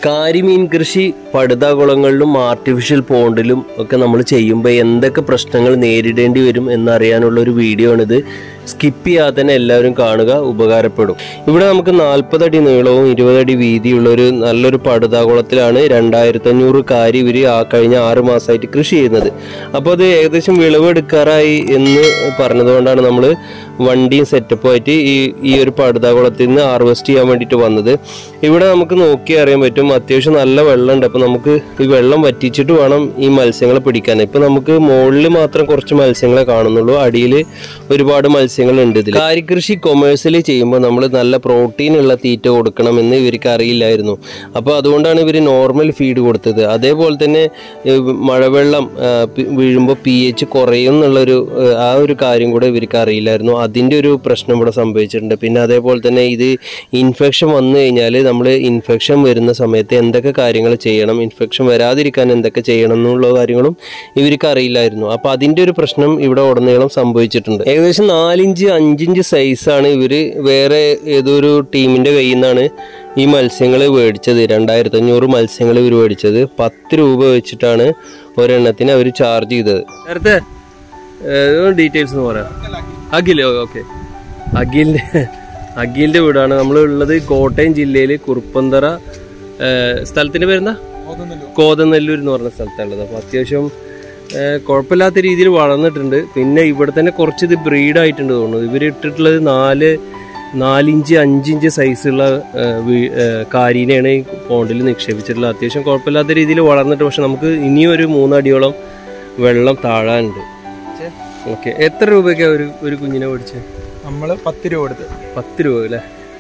കാരിമീൻ കൃഷി പടുതാകുളങ്ങളിലും ആർട്ടിഫിഷ്യൽ പോണ്ടിലും ഒക്കെ നമ്മൾ ചെയ്യുമ്പോൾ എന്തൊക്കെ പ്രശ്നങ്ങൾ നേരിടേണ്ടി വരും എന്നറിയാനുള്ള ഒരു വീഡിയോ ആണിത് സ്കിപ്പ് ചെയ്യാതെ തന്നെ എല്ലാവരും കാണുക ഉപകാരപ്പെടും ഇവിടെ നമുക്ക് നാൽപ്പതടി നീളവും ഇരുപതടി വീതിയുള്ള ഒരു നല്ലൊരു പടുതാകുളത്തിലാണ് രണ്ടായിരത്തി അഞ്ഞൂറ് കാരി ഇവർ ആ കഴിഞ്ഞ ആറ് മാസമായിട്ട് കൃഷി ചെയ്യുന്നത് അപ്പോൾ അത് ഏകദേശം വിളവെടുക്കാറായി എന്ന് പറഞ്ഞതുകൊണ്ടാണ് നമ്മൾ വണ്ടിയും സെറ്റപ്പുമായിട്ട് ഈ ഈ ഒരു പടുതാകുളത്തിൽ നിന്ന് ഹാർവെസ്റ്റ് ചെയ്യാൻ വേണ്ടിയിട്ട് വന്നത് ഇവിടെ നമുക്ക് നോക്കി അറിയാൻ പറ്റും അത്യാവശ്യം നല്ല വെള്ളമുണ്ട് അപ്പോൾ നമുക്ക് ഈ വെള്ളം വറ്റിച്ചിട്ട് വേണം ഈ മത്സ്യങ്ങളെ പിടിക്കാൻ ഇപ്പം നമുക്ക് മുകളിൽ മാത്രം കുറച്ച് മത്സ്യങ്ങളെ കാണുന്നുള്ളൂ അടിയിൽ ഒരുപാട് മത്സ്യങ്ങളുണ്ട് ഇതിൽ കാരികൃഷി കൊമേഴ്സ്യലി ചെയ്യുമ്പോൾ നമ്മൾ നല്ല പ്രോട്ടീൻ ഉള്ള തീറ്റ കൊടുക്കണമെന്ന് ഇവർക്ക് അറിയില്ലായിരുന്നു അപ്പോൾ അതുകൊണ്ടാണ് ഇവർ നോർമൽ ഫീഡ് കൊടുത്തത് അതേപോലെ തന്നെ ഏഹ്, മഴവെള്ളം ആ, പി- വീഴുമ്പോൾ പി എച്ച് കുറയും എന്നുള്ളൊരു ഏഹ്, ആ ഒരു കാര്യം കൂടെ ഇവർക്ക് അറിയില്ലായിരുന്നു അതിൻ്റെ ഒരു പ്രശ്നം ഇവിടെ സംഭവിച്ചിട്ടുണ്ട് പിന്നെ അതേപോലെ തന്നെ ഇത് ഇൻഫെക്ഷൻ വന്നു കഴിഞ്ഞാൽ നമ്മൾ ഇൻഫെക്ഷൻ വരുന്ന സമയത്ത് എന്തൊക്കെ കാര്യങ്ങൾ ചെയ്യണം ഇൻഫെക്ഷൻ വരാതിരിക്കാൻ എന്തൊക്കെ ചെയ്യണം എന്നുള്ള കാര്യങ്ങളും ഇവർക്ക് അറിയില്ലായിരുന്നു അപ്പോൾ അതിൻ്റെ ഒരു പ്രശ്നം ഇവിടെ ഉടനീളം സംഭവിച്ചിട്ടുണ്ട് ഏകദേശം നാലിഞ്ച് അഞ്ചിഞ്ച് സൈസാണ് ഇവർ വേറെ ഏതൊരു ടീമിൻ്റെ കയ്യിൽ നിന്നാണ് ഈ മത്സ്യങ്ങൾ മേടിച്ചത് രണ്ടായിരത്തി അഞ്ഞൂറ് മത്സ്യങ്ങൾ ഇവർ മേടിച്ചത് പത്ത് രൂപ വെച്ചിട്ടാണ് ഒരെണ്ണത്തിന് അവർ ചാർജ് ചെയ്തത് നേരത്തെ ഡീറ്റെയിൽസ് എന്ന് പറയാം അഖിൽ ഓക്കെ അഖിലിൻ്റെ അഖിലിൻ്റെ വീടാണ് നമ്മൾ ഉള്ളത് കോട്ടയം ജില്ലയിൽ കുറുപ്പന്തറ ഏഹ്, സ്ഥലത്തിൻ്റെ പേരെന്താ കോതനെല്ലൂർ എന്ന് പറഞ്ഞ സ്ഥലത്താണുള്ളത് അപ്പോൾ അത്യാവശ്യം ഏഹ്, കുഴപ്പമില്ലാത്ത രീതിയിൽ വളർന്നിട്ടുണ്ട് പിന്നെ ഇവിടെ തന്നെ കുറച്ച് ഇത് ബ്രീഡ് ആയിട്ടുണ്ട് തോന്നുന്നു ഇവർ ഇട്ടിട്ടുള്ളത് നാല് നാലിഞ്ച് അഞ്ചിഞ്ച് സൈസുള്ള ഏഹ്, വീ- ഏഹ്, കാരീനെയാണ് ഈ പോണ്ടിൽ നിക്ഷേപിച്ചിട്ടുള്ളത് അത്യാവശ്യം കുഴപ്പമില്ലാത്ത രീതിയിൽ വളർന്നിട്ട് പക്ഷെ നമുക്ക് ഇനിയും ഒരു മൂന്നടിയോളം വെള്ളം താഴാനുണ്ട് ഓക്കെ എത്ര രൂപയ്ക്കാണ് ഒരു ഒരു കുഞ്ഞിനെ മേടിച്ചത് നമ്മള് പത്ത് രൂപ കൊടുത്ത് പത്ത് രൂപ അല്ലേ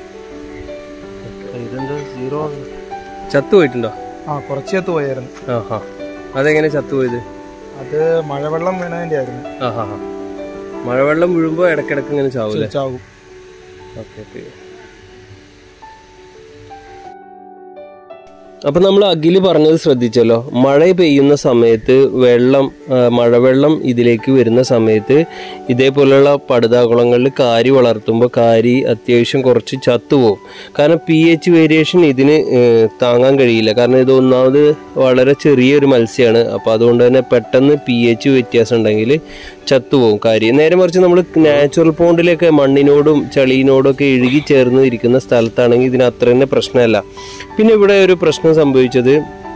ഇതെന്താ സീറോ ചത്തു പോയിട്ടുണ്ടോ ആ കുറച്ച് ചത്ത് പോയായിരുന്നു ആ ഹാ അതെങ്ങനെ ചത്തുപോയത് അത് മഴവെള്ളം വീണതിന്റെ ആയിരുന്നു ആ ഹാ ഹാ മഴവെള്ളം വീഴുമ്പോൾ ഇടയ്ക്കിടയ്ക്ക് ഇങ്ങനെ ചാവൂലേ ചാവും ഓക്കെ ഓക്കെ അപ്പൊ നമ്മൾ അഖില് പറഞ്ഞത് ശ്രദ്ധിച്ചല്ലോ മഴ പെയ്യുന്ന സമയത്ത് വെള്ളം ആ, മഴവെള്ളം ഇതിലേക്ക് വരുന്ന സമയത്ത് ഇതേപോലെയുള്ള പടുതാകുളങ്ങളിൽ കാരി വളർത്തുമ്പോൾ കാരി അത്യാവശ്യം കുറച്ച് ചത്തുപോകും കാരണം പി എച്ച് വേരിയേഷൻ ഇതിന് ഏ, താങ്ങാൻ കഴിയില്ല കാരണം ഇത് ഒന്നാമത് വളരെ ചെറിയൊരു മത്സ്യമാണ് അപ്പോൾ അതുകൊണ്ട് തന്നെ പെട്ടെന്ന് പി എച്ച് വ്യത്യാസം ഉണ്ടെങ്കിൽ ചത്തുപോകും കാരി നേരെ മറിച്ച് നമ്മൾ നാച്ചുറൽ പോണ്ടിലൊക്കെ മണ്ണിനോടും ചളിയിനോടും ഒക്കെ ഇഴുകി ചേർന്ന് ഇരിക്കുന്ന സ്ഥലത്താണെങ്കിൽ ഇതിന് അത്ര തന്നെ പ്രശ്നമല്ല പിന്നെ ഇവിടെ ഒരു പ്രശ്നം സംഭവിച്ചത്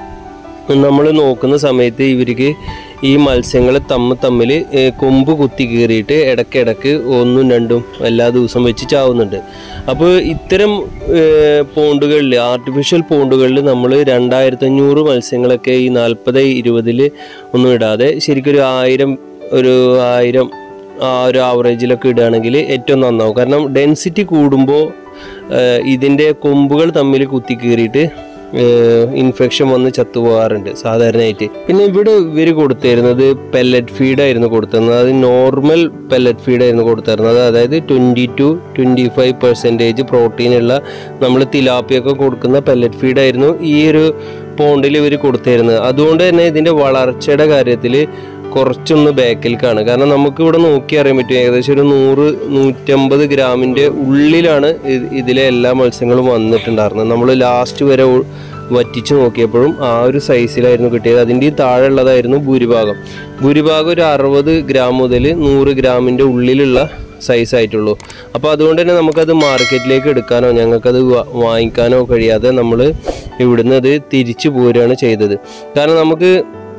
നമ്മൾ നോക്കുന്ന സമയത്ത് ഇവർക്ക് ഈ മത്സ്യങ്ങൾ തമ്മിൽ തമ്മിൽ കൊമ്പ് കുത്തി കീറിയിട്ട് ഇടയ്ക്കിടയ്ക്ക് ഒന്നും രണ്ടും എല്ലാ ദിവസം വെച്ച് ചാവുന്നുണ്ട് അപ്പോൾ ഇത്തരം പോണ്ടുകളിൽ ആർട്ടിഫിഷ്യൽ പോണ്ടുകളിൽ നമ്മൾ രണ്ടായിരത്തി അഞ്ഞൂറ് മത്സ്യങ്ങളൊക്കെ ഈ നാൽപ്പത് ഇരുപതിൽ ഒന്നും ഇടാതെ ശരിക്കും ഒരു ആയിരം ഒരു ആയിരം ആ ഒരു ആവറേജിലൊക്കെ ഇടുകയാണെങ്കിൽ ഏറ്റവും നന്നാവും കാരണം ഡെൻസിറ്റി കൂടുമ്പോൾ ഇതിൻ്റെ കൊമ്പുകൾ തമ്മിൽ കുത്തി കീറിയിട്ട് ഇൻഫെക്ഷൻ വന്ന് ചത്തുപോകാറുണ്ട് സാധാരണയായിട്ട് പിന്നെ ഇവിടെ ഇവർ കൊടുത്തിരുന്നത് പെല്ലറ്റ് ഫീഡായിരുന്നു കൊടുത്തിരുന്നത് അത് നോർമൽ പെല്ലറ്റ് ഫീഡായിരുന്നു കൊടുത്തിരുന്നത് അതായത് twenty two twenty five percentage പ്രോട്ടീനുള്ള നമ്മൾ തിലാപ്പിയൊക്കെ കൊടുക്കുന്ന പെല്ലറ്റ് ഫീഡായിരുന്നു ഈ ഒരു പോണ്ടിൽ ഇവർ കൊടുത്തിരുന്നത് അതുകൊണ്ട് തന്നെ ഇതിൻ്റെ വളർച്ചയുടെ കാര്യത്തിൽ കുറച്ചൊന്ന് ബാക്കിലേക്കാണ് കാരണം നമുക്ക് ഇവിടെ നോക്കി അറിയാൻ പറ്റും ഏകദേശം ഒരു നൂറ് നൂറ്റമ്പത് ഗ്രാമിൻ്റെ ഉള്ളിലാണ് ഇത് ഇതിലെ എല്ലാ മത്സ്യങ്ങളും വന്നിട്ടുണ്ടായിരുന്നത് നമ്മൾ ലാസ്റ്റ് വരെ ഉ- വറ്റിച്ച് നോക്കിയപ്പോഴും ആ ഒരു സൈസിലായിരുന്നു കിട്ടിയത് അതിൻ്റെ ഈ താഴെ ഉള്ളതായിരുന്നു ഭൂരിഭാഗം ഭൂരിഭാഗം ഒരു അറുപത് ഗ്രാം മുതൽ നൂറ് ഗ്രാമിൻ്റെ ഉള്ളിലുള്ള സൈസ് ആയിട്ടുള്ളൂ അപ്പോൾ അതുകൊണ്ട് തന്നെ നമുക്കത് മാർക്കറ്റിലേക്ക് എടുക്കാനോ ഞങ്ങൾക്കത് വാ- വാങ്ങിക്കാനോ കഴിയാതെ നമ്മൾ ഇവിടുന്ന് അത് തിരിച്ചു പോരുകയാണ് ചെയ്തത് കാരണം നമുക്ക്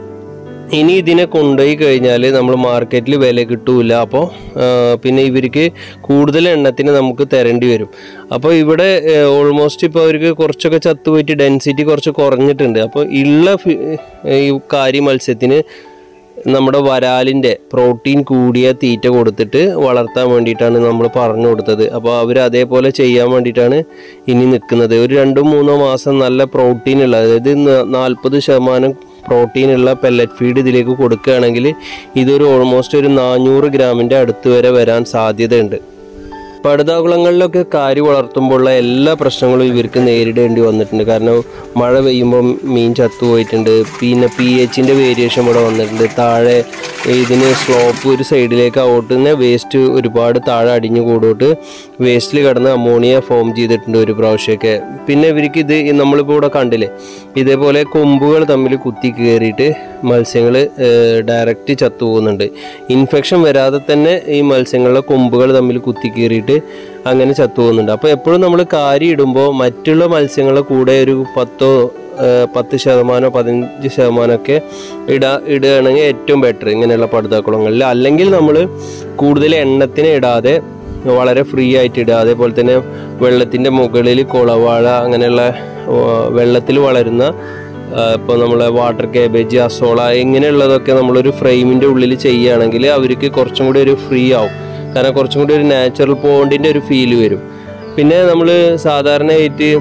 ഇനി ഇതിനെ കൊണ്ടുപോയി കഴിഞ്ഞാൽ നമ്മൾ മാർക്കറ്റിൽ വില കിട്ടൂല അപ്പോൾ പിന്നെ ഇവർക്ക് കൂടുതൽ എണ്ണത്തിന് നമുക്ക് തരേണ്ടി വരും അപ്പോൾ ഇവിടെ ഓൾമോസ്റ്റ് ഇപ്പോൾ അവർക്ക് കുറച്ചൊക്കെ ചത്തുപോയിട്ട് ഡെൻസിറ്റി കുറച്ച് കുറഞ്ഞിട്ടുണ്ട് അപ്പോൾ ഉള്ള ഫി- ഈ കാരി മത്സ്യത്തിന് നമ്മുടെ വരാലിൻ്റെ പ്രോട്ടീൻ കൂടിയ തീറ്റ കൊടുത്തിട്ട് വളർത്താൻ വേണ്ടിയിട്ടാണ് നമ്മൾ പറഞ്ഞു കൊടുത്തത് അപ്പോൾ അവർ അതേപോലെ ചെയ്യാൻ വേണ്ടിയിട്ടാണ് ഇനി നിൽക്കുന്നത് ഒരു രണ്ടോ മൂന്നോ മാസം നല്ല പ്രോട്ടീൻ ഉള്ള അതായത് നാൽപ്പത് ശതമാനം പ്രോട്ടീൻ ഉള്ള പെല്ലറ്റ് ഫീഡ് ഇതിലേക്ക് കൊടുക്കുകയാണെങ്കിൽ ഇതൊരു ഓൾമോസ്റ്റ് ഒരു നാനൂറ് ഗ്രാമിൻ്റെ അടുത്ത് വരെ വരാൻ സാധ്യതയുണ്ട് പടുതാകുളങ്ങളിലൊക്കെ കാരി വളർത്തുമ്പോഴുള്ള എല്ലാ പ്രശ്നങ്ങളും ഇവർക്ക് നേരിടേണ്ടി വന്നിട്ടുണ്ട് കാരണം മഴ പെയ്യുമ്പോൾ മീൻ ചത്തുപോയിട്ടുണ്ട് പിന്നെ പി എച്ചിൻ്റെ വേരിയേഷൻ ഇവിടെ വന്നിട്ടുണ്ട് താഴെ ഇതിന് സ്ലോപ്പ് ഒരു സൈഡിലേക്ക് ഔട്ടുന്ന വേസ്റ്റ് ഒരുപാട് താഴെ അടിഞ്ഞു കൂടോട്ട് വേസ്റ്റിൽ കിടന്ന് അമോണിയ ഫോം ചെയ്തിട്ടുണ്ട് ഒരു പ്രാവശ്യമൊക്കെ പിന്നെ ഇവർക്ക് ഇത് നമ്മളിപ്പോൾ ഇവിടെ കണ്ടില്ലേ ഇതേപോലെ കൊമ്പുകൾ തമ്മിൽ കുത്തി കയറിയിട്ട് മത്സ്യങ്ങൾ ഡയറക്റ്റ് ചത്തു പോകുന്നുണ്ട് ഇൻഫെക്ഷൻ വരാതെ തന്നെ ഈ മത്സ്യങ്ങളുടെ കൊമ്പുകൾ തമ്മിൽ കുത്തി കയറിയിട്ട് അങ്ങനെ ചത്തു പോകുന്നുണ്ട് അപ്പോൾ എപ്പോഴും നമ്മൾ കാരി ഇടുമ്പോൾ മറ്റുള്ള മത്സ്യങ്ങളുടെ കൂടെ ഒരു പത്തോ ഏഹ്, പത്ത് ശതമാനമോ പതിനഞ്ച് ശതമാനമൊക്കെ ഇടാ ഇടുകയാണെങ്കിൽ ഏറ്റവും ബെറ്റർ ഇങ്ങനെയുള്ള പടുതാക്കുളങ്ങളിൽ അല്ലെങ്കിൽ നമ്മൾ കൂടുതൽ എണ്ണത്തിന് ഇടാതെ വളരെ ഫ്രീ ആയിട്ട് ഇടുക അതേപോലെ തന്നെ വെള്ളത്തിൻ്റെ മുകളിൽ കുളവാഴ അങ്ങനെയുള്ള വെള്ളത്തിൽ വളരുന്ന ഇപ്പോൾ നമ്മളെ വാട്ടർ കാബേജ് അസോള ഇങ്ങനെയുള്ളതൊക്കെ നമ്മളൊരു ഫ്രെയിമിൻ്റെ ഉള്ളിൽ ചെയ്യുകയാണെങ്കിൽ അവർക്ക് കുറച്ചും കൂടി ഒരു ഫ്രീ ആവും കാരണം കുറച്ചും കൂടി ഒരു നാച്ചുറൽ പോണ്ടിൻ്റെ ഒരു ഫീൽ വരും പിന്നെ നമ്മൾ സാധാരണയായിട്ട്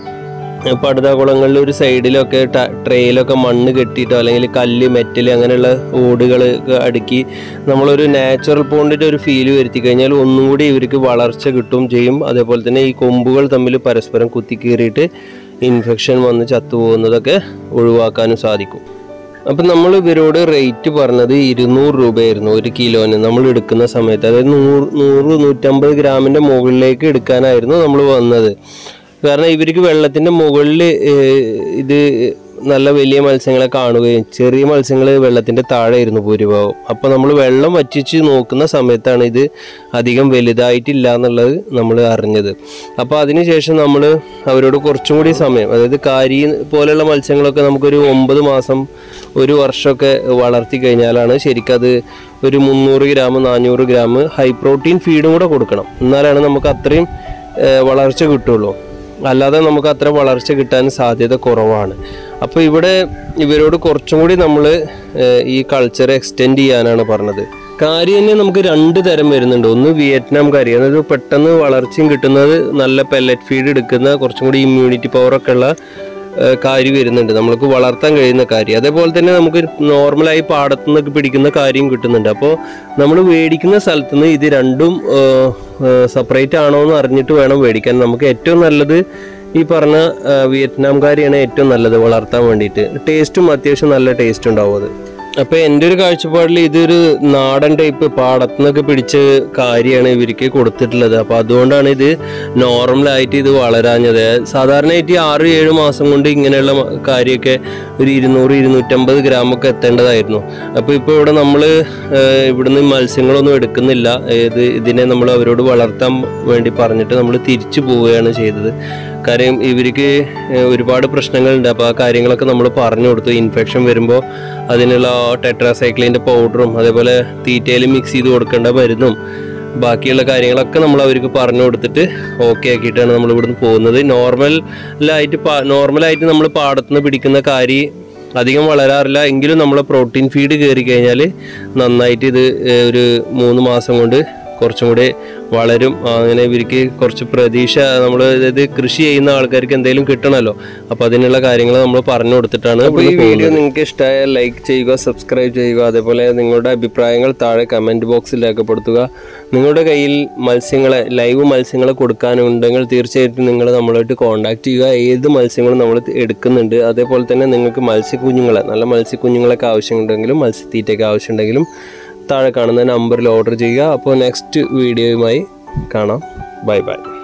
പടുതാകുളങ്ങളിൽ ഒരു സൈഡിലൊക്കെ ട- ട്രേയിലൊക്കെ മണ്ണ് കെട്ടിയിട്ടോ അല്ലെങ്കിൽ കല്ല് മെറ്റൽ അങ്ങനെയുള്ള ഓടുകൾ അടുക്കി നമ്മളൊരു നാച്ചുറൽ പോണ്ടിൻ്റെ ഒരു ഫീല് വരുത്തി കഴിഞ്ഞാൽ ഒന്നും കൂടി ഇവർക്ക് വളർച്ച കിട്ടും ചെയ്യും അതേപോലെ തന്നെ ഈ കൊമ്പുകൾ തമ്മിൽ പരസ്പരം കുത്തിക്കീറിയിട്ട് ഇൻഫെക്ഷൻ വന്ന് ചത്തുപോകുന്നതൊക്കെ ഒഴിവാക്കാനും സാധിക്കും അപ്പം നമ്മൾ ഇവരോട് റേറ്റ് പറഞ്ഞത് ഇരുന്നൂറ് രൂപയായിരുന്നു ഒരു കിലോന് നമ്മൾ എടുക്കുന്ന സമയത്ത് അതായത് നൂറ് നൂറ് നൂറ്റമ്പത് ഗ്രാമിൻ്റെ മുകളിലേക്ക് എടുക്കാനായിരുന്നു നമ്മൾ വന്നത് കാരണം ഇവർക്ക് വെള്ളത്തിൻ്റെ മുകളിൽ ഇത് നല്ല വലിയ മത്സ്യങ്ങളെ കാണുകയും ചെറിയ മത്സ്യങ്ങൾ വെള്ളത്തിൻ്റെ താഴെ ഇരുന്നു ഭൂരിഭാഗം അപ്പോൾ നമ്മൾ വെള്ളം വറ്റിച്ച് നോക്കുന്ന സമയത്താണ് ഇത് അധികം വലുതായിട്ടില്ല എന്നുള്ളത് നമ്മൾ അറിഞ്ഞത് അപ്പോൾ അതിനുശേഷം നമ്മൾ അവരോട് കുറച്ചും കൂടി സമയം അതായത് കാരി പോലെയുള്ള മത്സ്യങ്ങളൊക്കെ നമുക്കൊരു ഒമ്പത് മാസം ഒരു വർഷമൊക്കെ വളർത്തി കഴിഞ്ഞാലാണ് ശരിക്കത് ഒരു മുന്നൂറ് ഗ്രാം നാനൂറ് ഗ്രാം ഹൈ പ്രോട്ടീൻ ഫീഡും കൂടെ കൊടുക്കണം എന്നാലാണ് നമുക്ക് അത്രയും ഏഹ്, വളർച്ച കിട്ടുള്ളൂ അല്ലാതെ നമുക്ക് അത്ര വളർച്ച കിട്ടാൻ സാധ്യത കുറവാണ് അപ്പോൾ ഇവിടെ ഇവരോട് കുറച്ചും കൂടി നമ്മൾ ഈ കൾച്ചർ എക്സ്റ്റെൻഡ് ചെയ്യാനാണ് പറഞ്ഞത് കാരി തന്നെ നമുക്ക് രണ്ട് തരം വരുന്നുണ്ട് ഒന്ന് വിയറ്റ്നാം കാരി അതായത് പെട്ടെന്ന് വളർച്ചയും കിട്ടുന്നത് നല്ല പെല്ലറ്റ് ഫീഡ് എടുക്കുന്ന കുറച്ചും കൂടി ഇമ്മ്യൂണിറ്റി പവറൊക്കെ ഉള്ള ഏഹ് കാരി വരുന്നുണ്ട് നമുക്ക് വളർത്താൻ കഴിയുന്ന കാരി അതേപോലെ തന്നെ നമുക്ക് നോർമലായി പാടത്തു നിന്നൊക്കെ പിടിക്കുന്ന കാര്യം കിട്ടുന്നുണ്ട് അപ്പോൾ നമ്മൾ മേടിക്കുന്ന സ്ഥലത്ത് നിന്ന് ഇത് രണ്ടും സെപ്പറേറ്റ് ആണോ എന്ന് അറിഞ്ഞിട്ട് വേണം മേടിക്കാൻ നമുക്ക് ഏറ്റവും നല്ലത് ഈ പറഞ്ഞ ഏഹ് വിയറ്റ്നാം കാരിയാണ് ഏറ്റവും നല്ലത് വളർത്താൻ വേണ്ടിയിട്ട് ടേസ്റ്റും അത്യാവശ്യം നല്ല ടേസ്റ്റ് ഉണ്ടാവും അത് അപ്പൊ എൻ്റെ ഒരു കാഴ്ചപ്പാടിൽ ഇതൊരു നാടൻ ടൈപ്പ് പാടത്തുനിന്നൊക്കെ പിടിച്ച കാര്യമാണ് ഇവർക്ക് കൊടുത്തിട്ടുള്ളത് അപ്പൊ അതുകൊണ്ടാണ് ഇത് നോർമലായിട്ട് ഇത് വളരാഞ്ഞത് സാധാരണയായിട്ട് ഈ ആറ് ഏഴ് മാസം കൊണ്ട് ഇങ്ങനെയുള്ള മ- കാര്യമൊക്കെ ഒരു ഇരുന്നൂറ് ഇരുന്നൂറ്റമ്പത് ഗ്രാമൊക്കെ എത്തേണ്ടതായിരുന്നു അപ്പോൾ ഇപ്പോൾ ഇവിടെ നമ്മൾ ഇവിടുന്ന് മത്സ്യങ്ങളൊന്നും എടുക്കുന്നില്ല ഇത് ഇതിനെ നമ്മൾ അവരോട് വളർത്താൻ വേണ്ടി പറഞ്ഞിട്ട് നമ്മൾ തിരിച്ചു പോവുകയാണ് ചെയ്തത് കാര്യം ഇവർക്ക് ഏഹ്, ഒരുപാട് പ്രശ്നങ്ങളുണ്ട് അപ്പോൾ ആ കാര്യങ്ങളൊക്കെ നമ്മൾ പറഞ്ഞു കൊടുത്തു ഇൻഫെക്ഷൻ വരുമ്പോൾ അതിനുള്ള ടെട്രാസൈക്ലിൻ്റെ പൗഡറും അതേപോലെ തീറ്റയിൽ മിക്സ് ചെയ്ത് കൊടുക്കേണ്ട മരുന്നും ബാക്കിയുള്ള കാര്യങ്ങളൊക്കെ നമ്മൾ അവർക്ക് പറഞ്ഞു കൊടുത്തിട്ട് ഓക്കെ ആക്കിയിട്ടാണ് നമ്മൾ ഇവിടുന്ന് പോകുന്നത് നോർമലായിട്ട് നോർമലായിട്ട് നമ്മൾ പാടത്തുനിന്ന് പിടിക്കുന്ന കാരി അധികം വളരാറില്ല എങ്കിലും നമ്മളെ പ്രോട്ടീൻ ഫീഡ് കയറി കഴിഞ്ഞാൽ നന്നായിട്ട് ഇത് ഏഹ്, ഒരു മൂന്ന് മാസം കൊണ്ട് കുറച്ചും കൂടി വളരും അങ്ങനെ ഇവർക്ക് കുറച്ച് പ്രതീക്ഷ നമ്മൾ അതായത് കൃഷി ചെയ്യുന്ന ആൾക്കാർക്ക് എന്തെങ്കിലും കിട്ടണമല്ലോ അപ്പോൾ അതിനുള്ള കാര്യങ്ങൾ നമ്മൾ പറഞ്ഞു കൊടുത്തിട്ടാണ് അപ്പോൾ ഈ വീഡിയോ നിങ്ങൾക്ക് ഇഷ്ടമായ ലൈക്ക് ചെയ്യുക സബ്സ്ക്രൈബ് ചെയ്യുക അതേപോലെ നിങ്ങളുടെ അഭിപ്രായങ്ങൾ താഴെ കമൻറ്റ് ബോക്സിൽ രേഖപ്പെടുത്തുക നിങ്ങളുടെ കയ്യിൽ മത്സ്യങ്ങളെ ലൈവ് മത്സ്യങ്ങളെ കൊടുക്കാനുണ്ടെങ്കിൽ തീർച്ചയായിട്ടും നിങ്ങൾ നമ്മളായിട്ട് കോൺടാക്ട് ചെയ്യുക ഏത് മത്സ്യങ്ങളും നമ്മൾ എടുക്കുന്നുണ്ട് അതേപോലെ തന്നെ നിങ്ങൾക്ക് മത്സ്യക്കുഞ്ഞുങ്ങളെ നല്ല മത്സ്യക്കുഞ്ഞുങ്ങളൊക്കെ ആവശ്യമുണ്ടെങ്കിലും മത്സ്യത്തീറ്റയൊക്കെ ആവശ്യമുണ്ടെങ്കിലും താഴെ കാണുന്ന നമ്പറിൽ ഓർഡർ ചെയ്യുക അപ്പോൾ നെക്സ്റ്റ് വീഡിയോയുമായി കാണാം ബൈ ബൈ